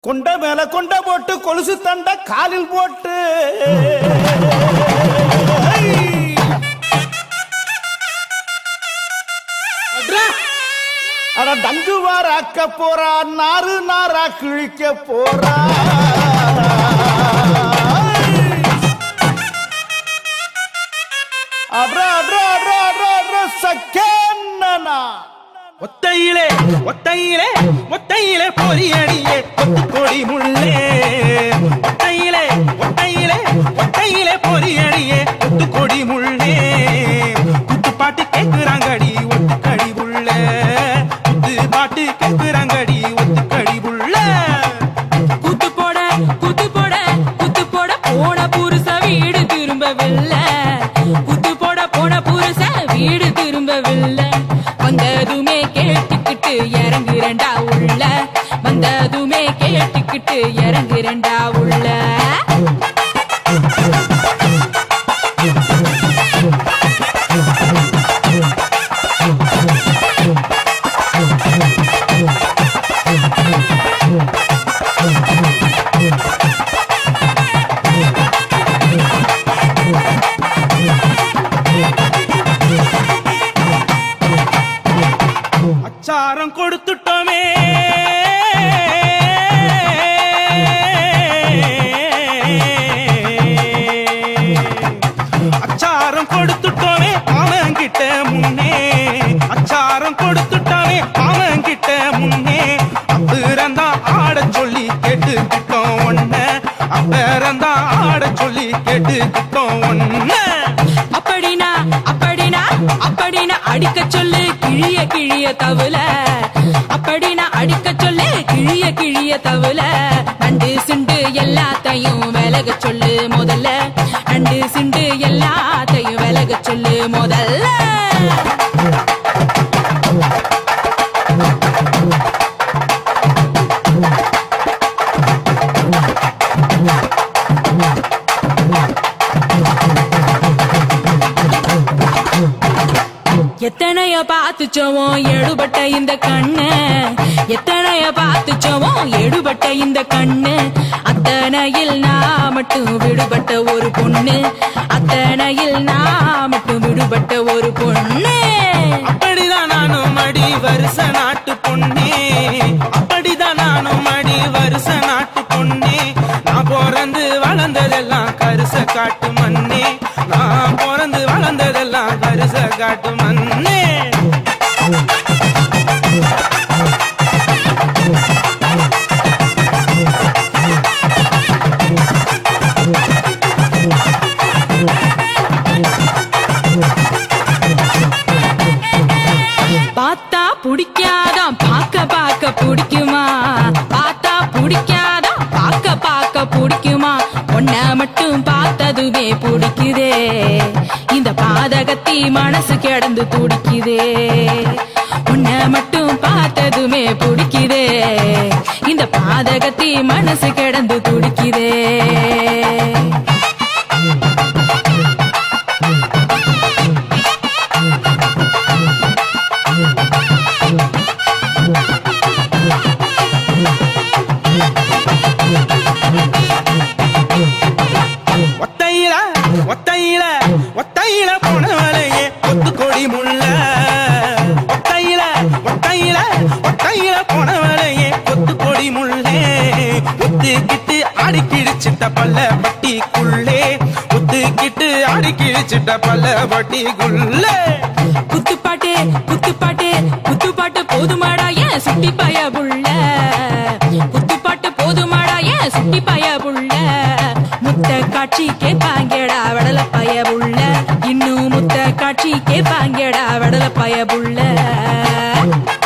கொண்ட மேல கொண்ட போட்டு கொலுசு தண்ட காலில் போட்டு அட டங்குவார் ஆக்க போறா நாறு நாரா கிழிக்க போறா அட்ர அட்ர அட்ர அட்ர அட்ர சக்கேன்னா ஒத்தையிலே ஒத்தையிலே ஒத்தையிலே பொரியடியே கொத்து கொடி முள்ளே ஒத்தையிலே ஒத்தையிலே ஒத்தையிலே பொரியடியே கொத்து கொடி முள்ளே குத்து பாட்டு கேக்குறாங்கடி ஒத்து கடி புள்ள குத்து பாட்டு கேக்குறாங்கடி ஒத்து கடி புள்ள குத்து போட குத்து போட குத்து போட போன புருஷ வீடு திரும்பவில்லை குத்து போட போன புருஷ வீடு திரும்பவில்லை வந்ததுமே கேட்டுக்கிட்டு இறங்குறண்டா உள்ள வந்ததுமே கேட்டுக்கிட்டு இறங்குறண்டா உள்ள அச்சாரம் கொடுத்துட்டோமே அச்சாரம் கொடுத்துட்டோமே அவன் கிட்ட முன்னே அச்சாரம் கொடுத்துட்டோமே அவன் கிட்ட முன்னே அப்புறந்தா ஆட சொல்லி கேட்டுக்கிட்டோம் ஒன்ன அப்புறந்தா ஆட சொல்லி கேட்டுக்கிட்டோம் ஒன்ன அப்படினா அப்படினா அப்படினா அடிக்க சொல்லு கிழிய கிழிய தவுல அப்படினா அடிக்க சொல்லு கிழிய கிழிய தவுல நண்டு சிண்டு எல்லாத்தையும் விலக சொல்லு முதல்ல நண்டு சிண்டு எல்லாத்தையும் விலக சொல்லு முதல்ல எத்தனைய பார்த்துச்சோமோ எடுபட்ட இந்த கண்ணு எத்தனைய பார்த்துச்சோமோ எடுபட்ட இந்த கண்ணு அத்தனையில் நான் மட்டும் விடுபட்ட ஒரு பொண்ணு அத்தனையில் நான் மட்டும் விடுபட்ட ஒரு பொண்ணு அப்படிதான் நானும் அடி வருஷ நாட்டு பொண்ணே அப்படிதான் நானும் அடி வருஷ நாட்டு பொண்ணே நான் பிறந்து வளர்ந்ததெல்லாம் கருச காட்டு மண்ணே நான் பிறந்து வளர்ந்ததெல்லாம் கருச காட்டு மண்ணே பார்த்தா பிடிக்காதான் பார்க்க பார்க்க பிடிக்குமா பார்த்தா பிடிக்காதான் பார்க்க பார்க்க பிடிக்குமா ஒன்ன மட்டும் பார்த்ததுமே பிடிக்குதே இந்த பாதகத்தி மனசு கிடந்து துடிக்குதே உன்ன மட்டும் பார்த்ததுமே பிடிக்குதே இந்த பாதகத்தி மனசு கிடந்து துடிக்குதே ஒத்தையில ஒத்தையில ஒத்தையில போனவளையே கொத்து கொடி முள்ள ஒத்தையில ஒத்தையில ஒத்தையில போனவளையே கொத்து கொடி முள்ளே ஒத்துக்கிட்டு அடிக்கிடிச்சிட்ட பல்ல பட்டிக்குள்ளே ஒத்துக்கிட்டு அடிக்கிடிச்சிட்ட பல்ல பட்டிக்குள்ளே குத்துப்பாட்டு குத்துப்பாட்டு குத்துப்பாட்டு போதுமாடா ஏன் சுட்டி பாய புள்ள குத்துப்பாட்டு போதுமாடா ஏன் சுட்டி பாய புள்ள முத்த காட்சி கேப்பாங்கடா வடல பாய புள்ள இன்னும் முத்த காட்சி கேப்பாங்கடா வடல பாய புள்ள